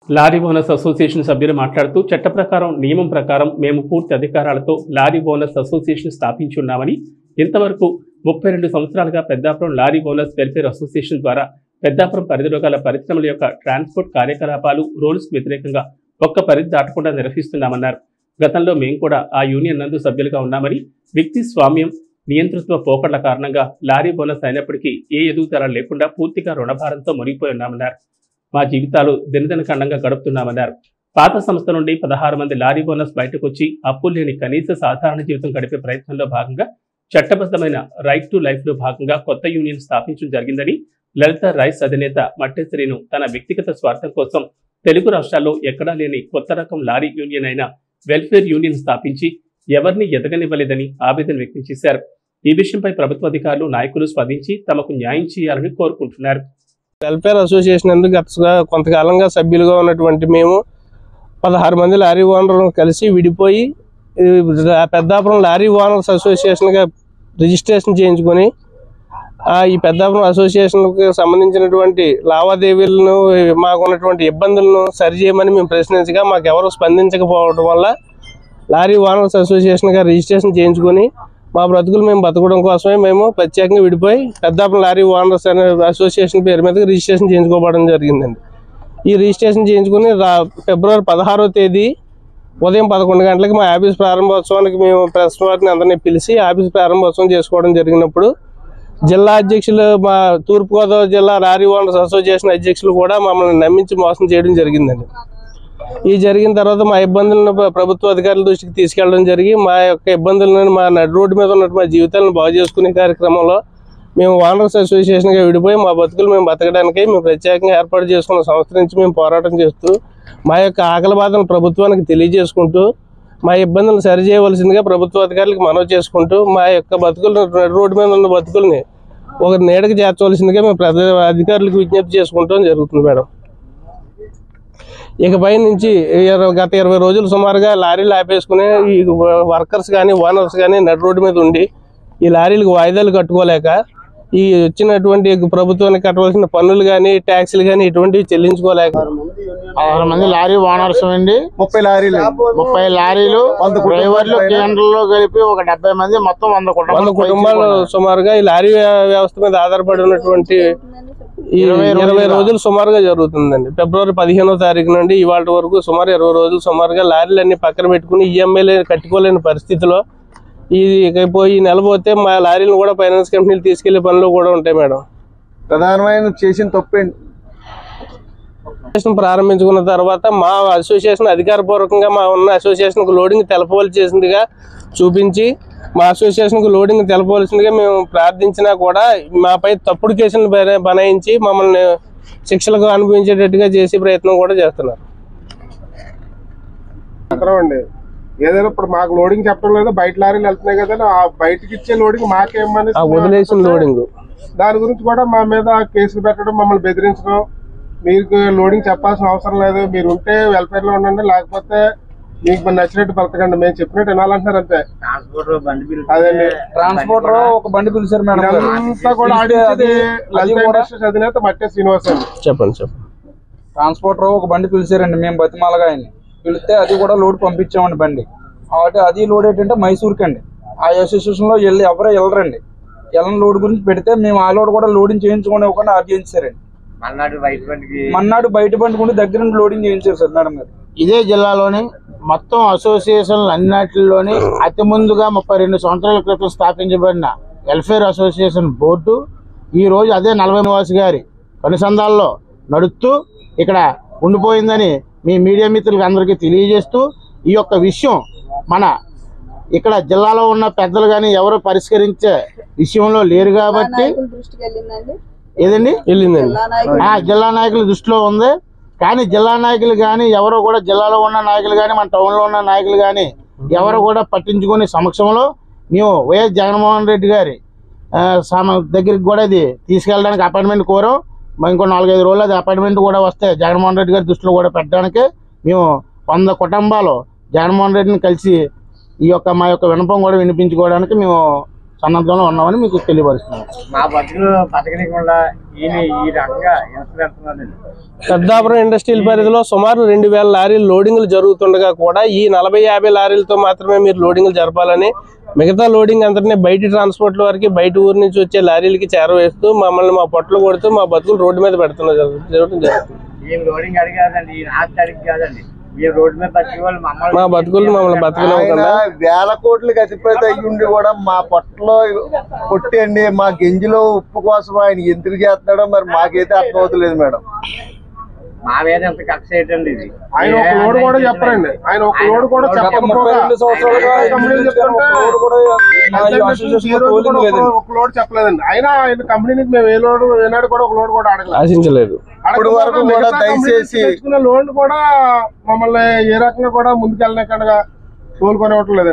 Lorry owners association సభ్యులు మాట్లాడుతూ చట్ట ప్రకారం నియమం ప్రకారం మేము పూర్తి అధికారాలతో లారీ ఓనర్స్ అసోసియేషన్ స్థాపించి ఉన్నామని ఇంతవరకు ముప్పై రెండు సంవత్సరాలుగా Peddapuram lorry owners welfare association ద్వారా పెద్దాపురం పరిధిలో గల పరిశ్రమల యొక్క ట్రాన్స్పోర్ట్ కార్యకలాపాలు రూల్స్ వ్యతిరేకంగా ఒక్క పరిధి దాటకుండా నిర్వహిస్తున్నామన్నారు గతంలో మేము కూడా ఆ యూనియన్ నందు సభ్యులుగా ఉన్నామని వ్యక్తి స్వామ్యం నియంతృత్వ పోకడల కారణంగా లారీ బోనస్ అయినప్పటికీ ఏ ఎదుగుదల లేకుండా పూర్తిగా రుణభారంతో మునిగిపోయి ఉన్నామన్నారు మా జీవితాలు దినదినకండంగా గడుపుతున్నామన్నారు పాత సంస్థ నుండి పదహారు మంది లారీ బోనస్ బయటకు వచ్చి అప్పులు లేని కనీస సాధారణ జీవితం గడిపే ప్రయత్నంలో భాగంగా చట్టబద్ధమైన రైట్ టు లైఫ్ లో భాగంగా కొత్త యూనియన్ స్థాపించడం జరిగిందని లలిత రైస్ అధినేత మట్టేశ్వరిను తన వ్యక్తిగత స్వార్థం కోసం తెలుగు రాష్ట్రాల్లో ఎక్కడా లేని కొత్త రకం లారీ యూనియన్ అయిన వెల్ఫేర్ యూనియన్ స్థాపించి ఎవరిని ఎదగనివ్వలేదని ఆవేదన వ్యక్తం చేశారు ఈ విషయంపై ప్రభుత్వ అధికారులు నాయకులు స్పందించి తమకు న్యాయం చేయాలని కోరుకుంటున్నారు వెల్ఫేర్ అసోసియేషన్ ఎందుకు గత కొంతకాలంగా సభ్యులుగా ఉన్నటువంటి మేము పదహారు మంది లారీ ఓనర్లు కలిసి విడిపోయి ఈ పెద్దాపురం లారీ ఓనర్స్ అసోసియేషన్గా రిజిస్ట్రేషన్ చేయించుకొని ఆ ఈ పెద్దాపురం అసోసియేషన్కి సంబంధించినటువంటి లావాదేవీలను మాకు ఉన్నటువంటి ఇబ్బందులను సరిచేయమని మేము ప్రశ్నించగా మాకు ఎవరు స్పందించకపోవడం వల్ల లారీ ఓనర్స్ అసోసియేషన్గా రిజిస్ట్రేషన్ చేయించుకొని మా బ్రతుకులు మేము బతకడం కోసమే మేము ప్రత్యేకంగా విడిపోయి పెద్దాపురం లారీ ఓనర్స్ అనే అసోసియేషన్ పేరు మీద రిజిస్ట్రేషన్ చేయించుకోవడం జరిగిందండి ఈ రిజిస్ట్రేషన్ చేయించుకుని రా ఫిబ్రవరి పదహారో తేదీ ఉదయం పదకొండు గంటలకు మా ఆఫీస్ ప్రారంభోత్సవానికి మేము ప్రెస్ వారిని అందరినీ పిలిచి ఆఫీస్ ప్రారంభోత్సవం చేసుకోవడం జరిగినప్పుడు జిల్లా అధ్యక్షులు మా తూర్పుగోదావరి జిల్లా లారీ ఓనర్స్ అసోసియేషన్ అధ్యక్షులు కూడా మమ్మల్ని నమ్మించి మోసం చేయడం జరిగిందండి ఈ జరిగిన తర్వాత మా ఇబ్బందులను ప్ర- ప్రభుత్వ అధికారుల దృష్టికి తీసుకెళ్ళడం జరిగి మా యొక్క ఇబ్బందులను మా నడి రోడ్డు మీద ఉన్న మా జీవితాలను బాగు చేసుకునే కార్యక్రమంలో మేము ఓనర్స్ అసోసియేషన్గా విడిపోయి మా బతుకులు మేము బతకడానికి మేము ప్రత్యేకంగా ఏర్పాటు చేసుకున్న సంస్థ నుంచి మేము పోరాటం చేస్తూ మా యొక్క ఆకలి బాధలను ప్రభుత్వానికి తెలియజేసుకుంటూ మా ఇబ్బందులను సరిచేయవలసిందిగా ప్రభుత్వ అధికారులకు మనవి చేసుకుంటూ మా యొక్క బతుకులు నడి రోడ్డు మీద ఉన్న బతుకుల్ని ఒక నీడకి చేర్చవలసిందిగా మేము ప్రజ అధికారులకు విజ్ఞప్తి చేసుకుంటాం జరుగుతుంది మేడం ఇకపై నుంచి ఇరవై- గత ఇరవై రోజులు సుమారుగా లారీలు ఆపేసుకుని ఈ వర్కర్స్ కానీ ఓనర్స్ కానీ నడి రోడ్డు మీద ఉండి ఈ లారీలకు వాయిదాలు కట్టుకోలేక ఈ వచ్చినటువంటి ప్రభుత్వానికి కట్టవలసిన పన్నులు కానీ ట్యాక్సీలు కానీ ఇటువంటివి చెల్లించుకోలేక పదహారు మంది లారీ ఓనర్స్ అండి ముప్పై లారీలు ముప్పై లారీలు డ్రైవర్లు కేంద్రంలో కలిపి ఒక డెబ్బై మంది మొత్తం వంద వంద కుటుంబాలు కుటుంబాలు సుమారుగా ఈ లారీ వ్య- వ్యవస్థ మీద ఆధారపడి ఉన్నటువంటి ఈ ఇరవై రోజులుగా. ఇరవై రోజులు సుమారుగా జరుగుతుందండి ఫిబ్రవరి పదిహేనో తారీఖు నుండి ఇవాళ వరకు సుమారు ఇరవై రోజులు సుమారుగా లారీలు అన్ని పక్కన పెట్టుకుని ఈఎంఐలు కట్టుకోలేని పరిస్థితిలో ఇది ఇకపోయి ఈ నెల పోతే మా లారీలు కూడా ఫైనాన్స్ కంపెనీలు తీసుకెళ్లే పనులు కూడా ఉంటాయి మేడం ప్రధానమైన చేసిన తప్పేంటి అసోసియేషన్ ప్రారంభించుకున్న తర్వాత మా అసోసియేషన్ అధికారపూర్వకంగా మా ఉన్న అసోసియేషన్కు లోడింగ్ తెలపవలసిందిగా చూపించి మా అసోసియేషన్కు లోడింగ్ తెలపవలసిందిగా మేము ప్రార్థించినా కూడా మాపై తప్పుడు కేసులను బన- బనాయించి మమ్మల్ని శిక్షలకు అనుభవించేటట్టుగా చేసే ప్రయత్నం కూడా చేస్తున్నారు మాత్రం అండి ఏదైనా ఇప్పుడు మాకు లోడింగ్ చెప్పడం లేదు బయట లారీలు వెళ్తున్నాయి కదా ఆ బయటకి ఇచ్చే లోడింగ్ మాకేమని ఆ వదిలేసిన లోడింగ్ దాని గురించి కూడా మా మీద కేసులు పెట్టడం మమ్మల్ని బెదిరించడం మీకు లోడింగ్ చెప్పాల్సిన అవసరం లేదు మీరు ఉంటే వెల్ఫేర్ లో ఉండండి లేకపోతే మీకు మరి నచ్చినట్టు బతకండి మేము చెప్పినట్టు వినాలంటున్నారు అంతే అదండి ట్రాన్స్పోర్టర్ ఒక బండి పిలిచారు మేడం గారు. ఇదంతా కూడా పిలిస్తే ఆడించేది అది- అది లలిత కూడా ఇండస్ట్రీస్ అధినేత మట్టే శ్రీనివాస్ అండి చెప్పండి చెప్పండి ట్రాన్స్పోర్టర్ ఒక బండి పిలిచారండి మేము బతిమాలగా ఆయన్ని పిలిస్తే అది కూడా లోడ్ పంపించామండి బండి కాబట్టి అది లోడ్ ఏంటంటే మైసూర్కి అండి ఆ అసోసియేషన్ లో వెళ్ళి ఎవరో వెళ్ళరండి వెళ్ళని లోడ్ గురించి పెడితే మేము ఆ లోడ్ కూడా లోడింగ్ చేయించుకొని ఇవ్వకుండా ఆఫ్ చేయించారండి మన్నాడు బయట బండి కూడా దగ్గర నుండి లోడింగ్ చేయించారు సార్ మేడం గారు ఇదే జిల్లాలోని మొత్తం అసోసియేషన్లు అన్నిటిలోని అతి ముందుగా ముప్పై రెండు సంవత్సరాల క్రితం స్థాపించబడిన వెల్ఫేర్ అసోసియేషన్ బోర్డు ఈ రోజు అదే నలభై నివాసి గారి కనుసంధాల్లో నడుస్తూ ఇక్కడ ఉండిపోయిందని మీ మీడియా మిత్రులకు అందరికీ తెలియజేస్తూ ఈ యొక్క విషయం మన ఇక్కడ జిల్లాలో ఉన్న పెద్దలు కానీ ఎవరు పరిష్కరించే విషయంలో లేరు కాబట్టి నాయకుల దృష్టికి వెళ్ళిందండి ఏదండి వెళ్ళిందండి జిల్లా నాయకులు ఆ జిల్లా నాయకుల దృష్టిలో ఉంది కానీ జిల్లా నాయకులు కానీ ఎవరు కూడా జిల్లాలో ఉన్న నాయకులు కానీ మన టౌన్లో ఉన్న నాయకులు కానీ ఎవరు కూడా పట్టించుకునే సమక్షంలో మేము వైఎస్ జగన్మోహన్ రెడ్డి గారి ఆ, సమ దగ్గరికి కూడా ఇది తీసుకెళ్ళడానికి అపాయింట్మెంట్ కోరాం మరి ఇంకో నాలుగైదు రోజులు అది అపాయింట్మెంట్ కూడా వస్తే జగన్మోహన్ రెడ్డి గారి దృష్టిలో కూడా పెట్టడానికి మేము వంద కుటుంబాలు జగన్మోహన్ రెడ్డిని కలిసి ఈ యొక్క మా యొక్క వినపం కూడా వినిపించుకోవడానికి మేము సన్నద్ధంలో ఉన్నామని మీకు తెలియపరుస్తున్నాను మా బతుకులు బతకనీయకుండా ఈయన ఈ రకంగా హింస పెడుతున్నారండి పెద్దాపురం ఇండస్ట్రియల్ పరిధిలో సుమారు రెండు వేల లారీలు లోడింగ్లు జరుగుతుండగా కూడా ఈ నలభై యాభై లారీలతో మాత్రమే మీరు లోడింగ్లు జరపాలని మిగతా లోడింగ్ అంతటినీ బయటి ట్రాన్స్పోర్ట్ల వరకు బయట ఊరు నుంచి వచ్చే లారీలకి చేరవేస్తూ మమ్మల్ని మా పొట్టలు కొడుతూ మా బతుకులు రోడ్డు మీద పెడుతున్నారు జరగడం జరుగుతుంది ఈయన లోడింగ్ అడిగాదండి ఈయన ఆస్తి అడిగి కాదండి ఈ రోడ్డు మీద బతికే వాళ్ళు మమ్మల్ని మా బతుకులు మమ్మల్ని ఆయన బతకనివ్వకుండా వేల కోట్లకి అధిపతి అయ్యి ఉండి కూడా మా పొట్టలో కొట్టండి మా గింజిలో ఉప్పు కోసం ఆయన ఎందుకు చేస్తున్నాడో మరి మాకైతే అర్థం అవుతలేదు మేడం మా మీద ఎంత కక్ష ఏంటండి ఇది ఆయన ఒక లోడ్ కూడా చెప్పరండి ఆయన ఒక లోడ్ కూడా గత ముప్పై చెప్పకపోగా రెండు సంవత్సరాలుగా ఆయన కంపెనీలు చెప్తుంటే ఒక లోడ్ కూడా మా ఈ ఈ అసోసియేషన్ రోజు కూడా టోలింగ్ ఒక- లేదండి ఒక లోడ్ చెప్పలేదండి అయినా ఆయన కంపెనీ నుంచి మేము ఏ లోడ్ ఏనాడు కూడా ఒక లోడ్ కూడా అడగలేదు ఆశించలేదు ఇప్పుడు వరకు అడగకపోగా కూడా మిగతా కంపెనీ నుంచి దయచేసి- తెచ్చుకున్న లోన్ కూడా మమ్మల్ని ఏ రకంగా కూడా ముందుకెళ్ళకుండా తోలుకొని ఇవ్వట్లేదు